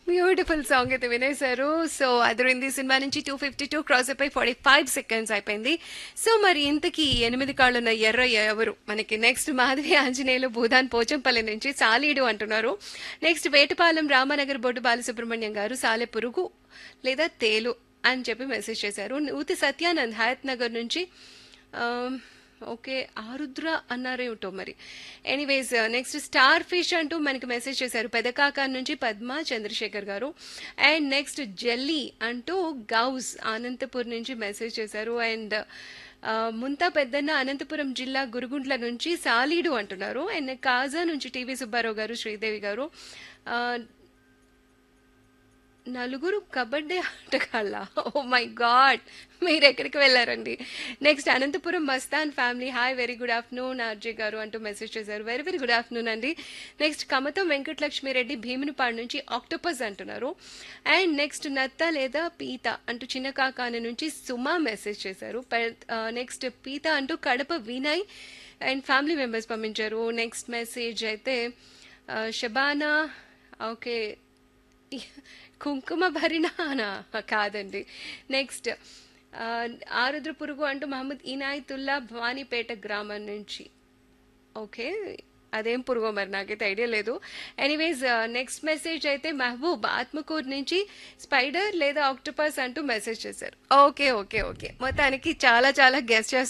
beautiful song అయితే వినేశారు so Adirindi cinema నుంచి టూ ఫిఫ్టీ టూ క్రాస్ అయిపోయి ఫార్టీ ఫైవ్ సెకండ్స్ అయిపోయింది సో మరి ఇంతకీ ఎనిమిది కాళ్ళున్న ఎర్ర ఎవరు మనకి నెక్స్ట్ మాధవి ఆంజనేయులు భూదాన్ పోచంపల్లి నుంచి సాలీడు అంటున్నారు నెక్స్ట్ వేటపాలెం రామనగర్ బొడ్డు బాలసుబ్రహ్మణ్యం గారు సాలె పురుగు లేదా తేలు అని చెప్పి మెసేజ్ చేశారు ఊతి సత్యానంద్ హయత్ నగర్ నుంచి ఆ, ఓకే ఆరుద్ర అన్నారేమిటో మరి ఎనీవేస్ నెక్స్ట్ స్టార్ ఫిష్ అంటూ మనకి మెసేజ్ చేశారు పెదకాక నుంచి పద్మ చంద్రశేఖర్ గారు అండ్ నెక్స్ట్ జెల్లీ అంటూ గౌస్ అనంతపూర్ నుంచి మెసేజ్ చేశారు అండ్ ఆ, ముంతా పెద్దన్న అనంతపురం జిల్లా గురుగుంట్ల నుంచి సాలీడు అంటున్నారు అండ్ కాజా నుంచి టీవీ సుబ్బారావు గారు శ్రీదేవి గారు ఆ, నలుగురు కబడ్డీ ఆటగాళ్ళ ఓ మై గాడ్ మీరు ఎక్కడికి వెళ్ళారండి next Anantapur Mastan family hi very good afternoon RJ garu అంటూ మెసేజ్ చేశారు వెరీ వెరీ గుడ్ ఆఫ్టర్నూన్ అండి నెక్స్ట్ కమతం వెంకటలక్ష్మిరెడ్డి భీమునిపాడు నుంచి ఆక్టోపస్ అంటున్నారు అండ్ నెక్స్ట్ నత్త లేదా పీత అంటూ చిన్న కాకాని నుంచి సుమా మెసేజ్ చేశారు నెక్స్ట్ పీత అంటూ Kadapa Vinay and family members పంపించారు నెక్స్ట్ మెసేజ్ అయితే ఆ, షబానా ఓకే కుంకుమ భరిణానా కాదండి నెక్స్ట్ ఆ, ఆరుద్ర పురుగు అంటూ మహమ్మద్ ఇనాయతుల్లా భవానీపేట గ్రామం నుంచి ఓకే అదేం పురుగో మరి నాకైతే ఐడియా లేదు ఎనీవేస్ నెక్స్ట్ మెసేజ్ అయితే మహబూబ్ ఆత్మకూరు నుంచి స్పైడర్ లేదా ఆక్టోపస్ అంటూ మెసేజ్ చేశారు ఓకే ఓకే ఓకే మొత్తానికి చాలా చాలా గెస్ట్